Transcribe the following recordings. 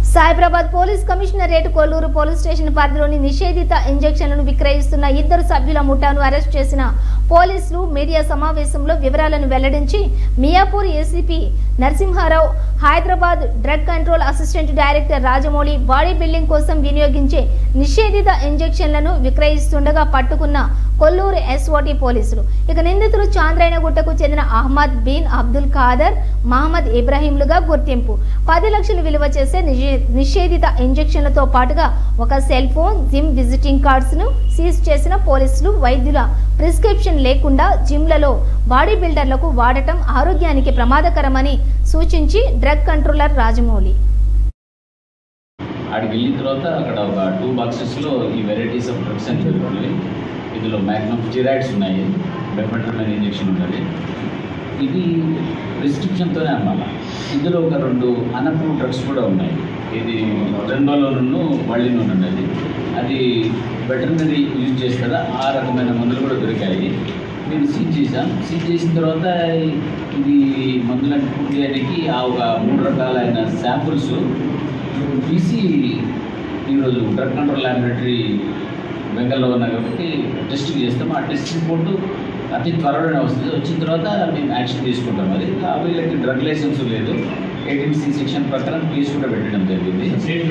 Cyberabad police commissionerate Kollur police station పరిధిలోని నిషేధిత ఇంజెక్షన్లను విక్రయిస్తున్న ఇద్దరు సభ్యుల ముఠాను అరెస్ట్ చేసిన పోలీసులు మీడియా సమావేశంలో వివరాలను వెల్లడించి Miyapur A C P Narasimharao Hyderabad drug control assistant director Rajamouli body building కోసం వినియోగించే నిషేధిత ఇంజెక్షన్లను విక్రయిస్తుండగా పట్టుకున్న కొల్లూరు ఎస్ఓటి పోలీసులు ఇక నిందితులు చాంద్రాయణగుట్టకు చెందిన అహ్మద్ బిన్ అబ్దుల్ ఖాదర్ మహమ్మద్ ఇబ్రాహీంలుగా గుర్తింపు పది లక్షలు విలువ చేసే నిషే- నిషేధిత ఇంజెక్షన్లతో పాటుగా ఒక cell phone gym visiting cards ను సీజ్ చేసిన పోలీసులు వైద్యుల ప్రిస్క్రిప్షన్ లేకుండా జిమ్లలో బాడీ బిల్డర్లకు వాడటం ఆరోగ్యానికి ప్రమాదకరమని సూచించి డ్రగ్ కంట్రోలర్ రాజమౌళి ఆడికి వెళ్ళిన తర్వాత అక్కడ ఒక టూ బాక్సెస్లో ఈ వెరైటీస్ ఆఫ్ డ్రగ్స్ అని దొరుకుతున్నాయి ఇందులో మ్యాక్సిమం స్టిరాయిడ్స్ ఉన్నాయి బెఫెంట్రమైన్ ఇంజెక్షన్ ఉన్నది ఇది ప్రిస్క్రిప్షన్తోనే అమ్మాల ఇందులో ఒక రెండు అనప్రూవ్ డ్రగ్స్ కూడా ఉన్నాయి ఇది రెండోలోను వళ్ళిను ఉన్నది అది వెటర్నరీ యూజ్ చేస్తారా ఆ రకమైన మందులు కూడా దొరికాయి మేము సీజ్ చేసాం సీజ్ చేసిన తర్వాత ఇది మందులను పూర్తి చేయడానికి ఆ ఒక మూడు రకాలైన శాంపుల్స్ తీసి ఈరోజు డ్రగ్ కంట్రోల్ ల్యాబొరేటరీ బెంగళూరులో ఉన్నాయి కాబట్టి టెస్ట్ చేస్తాం ఆ టెస్ట్ రిపోర్టు అతి త్వరలోనే వస్తుంది వచ్చిన తర్వాత మేము యాక్షన్ తీసుకుంటాం అది ఆ వీళ్ళకి డ్రగ్ లైసెన్స్ లేదు ఎయిటీన్ సి సెక్షన్ ప్రకారం కేసు కూడా పెట్టడం జరిగింది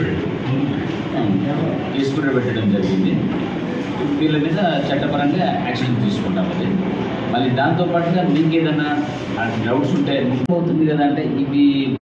కేసు కూడా పెట్టడం జరిగింది వీళ్ళ మీద చట్టపరంగా యాక్షన్ తీసుకుంటాం అది మళ్ళీ దాంతో పాటుగా మీకు ఏదైనా డౌట్స్ ఉంటే అవుతుంది కదా అంటే ఇవి